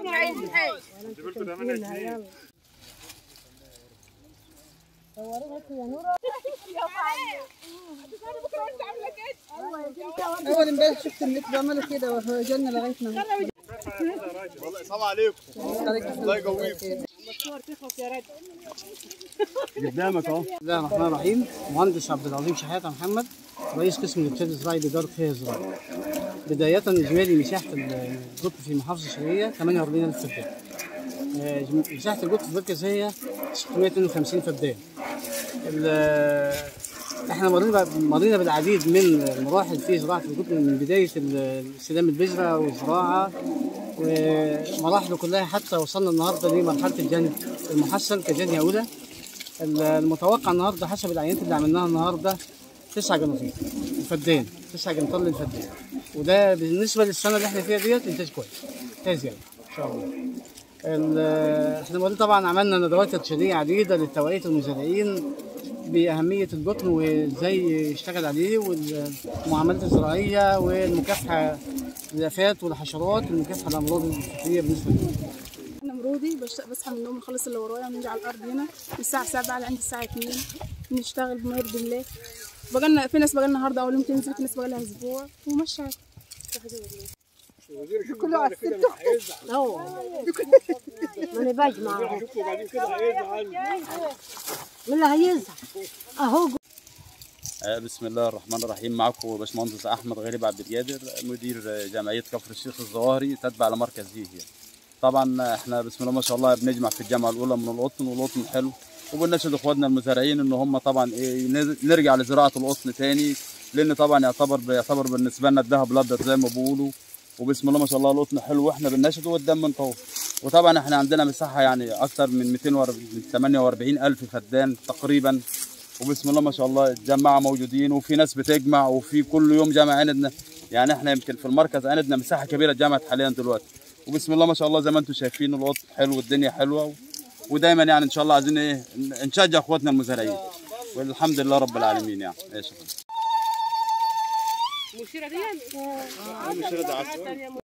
اول امبارح شفت النت بعملوا كده وجالنا لغايه ما السلام عليكم الله يقويكم قدامك اهو بسم الله الرحمن الرحيم مهندس عبد العظيم شحاته محمد رئيس قسم الارشاد الزراعي بإدارة فيها الزراعة بداية إجمالي مساحة القط في محافظة الشرقية 48000 فدان آه، مساحة القط في المركزية 652 فدان ال- احنا مرينا مرينا بالعديد من المراحل في زراعة القطن من بداية ال- استلام البذرة والزراعة ومراحله كلها حتى وصلنا النهارده لمرحلة الجني المحصل كجني أولى المتوقع النهارده حسب العينات اللي عملناها النهارده 9 جناطيل الفدان 9 جناطيل للفدان وده بالنسبه للسنه اللي احنا فيها ديت انتاج كويس انتاج يعني ان شاء الله ال- احنا برضه طبعا عملنا ندوات ارشاديه عديده للتوعيه المزارعين باهميه القطن وازاي يشتغل عليه والمعاملات الزراعيه والمكافحه للافات والحشرات والمكافحه للامراض الفطريه بالنسبه للقطن انا مرودي بش- بصحى من النوم نخلص اللي ورايا ونيجي على الارض هنا من الساعه 7 لعند الساعه 2 نشتغل بما يرضي الله بقالنا في ناس بقالنا النهارده اول يوم تنزل في ناس بقالها اسبوع وماشيه ماني بجمع من اللي هيزعل اهو آه، بسم الله الرحمن الرحيم معكم باشمهندس احمد غريب عبد القادر مدير آه، جمعيه كفر الشيخ الظواهري تتبع لمركز هيهي طبعا آه، احنا بسم الله ما شاء الله بنجمع في الجامعه الاولى من القطن والقطن حلو وبنناشد اخواتنا المزارعين ان هم طبعا ايه نز- نرجع لزراعه القطن تاني لان طبعا يعتبر يعتبر بالنسبه لنا الذهب الابيض زي ما بيقولوا وبسم الله ما شاء الله القطن حلو واحنا بنناشد والدم منطوي وطبعا احنا عندنا مساحه يعني اكثر من 248 الف فدان تقريبا وبسم الله ما شاء الله الجماعه موجودين وفي ناس بتجمع وفي كل يوم جامع عندنا يعني احنا يمكن في المركز عندنا مساحه كبيره جامعه حاليا دلوقتي وبسم الله ما شاء الله زي ما انتم شايفين الوضع حلو والدنيا حلوه و... ودايما يعني ان شاء الله عايزين ايه نشجع اخواتنا المزارعين والحمد لله رب العالمين يعني ايش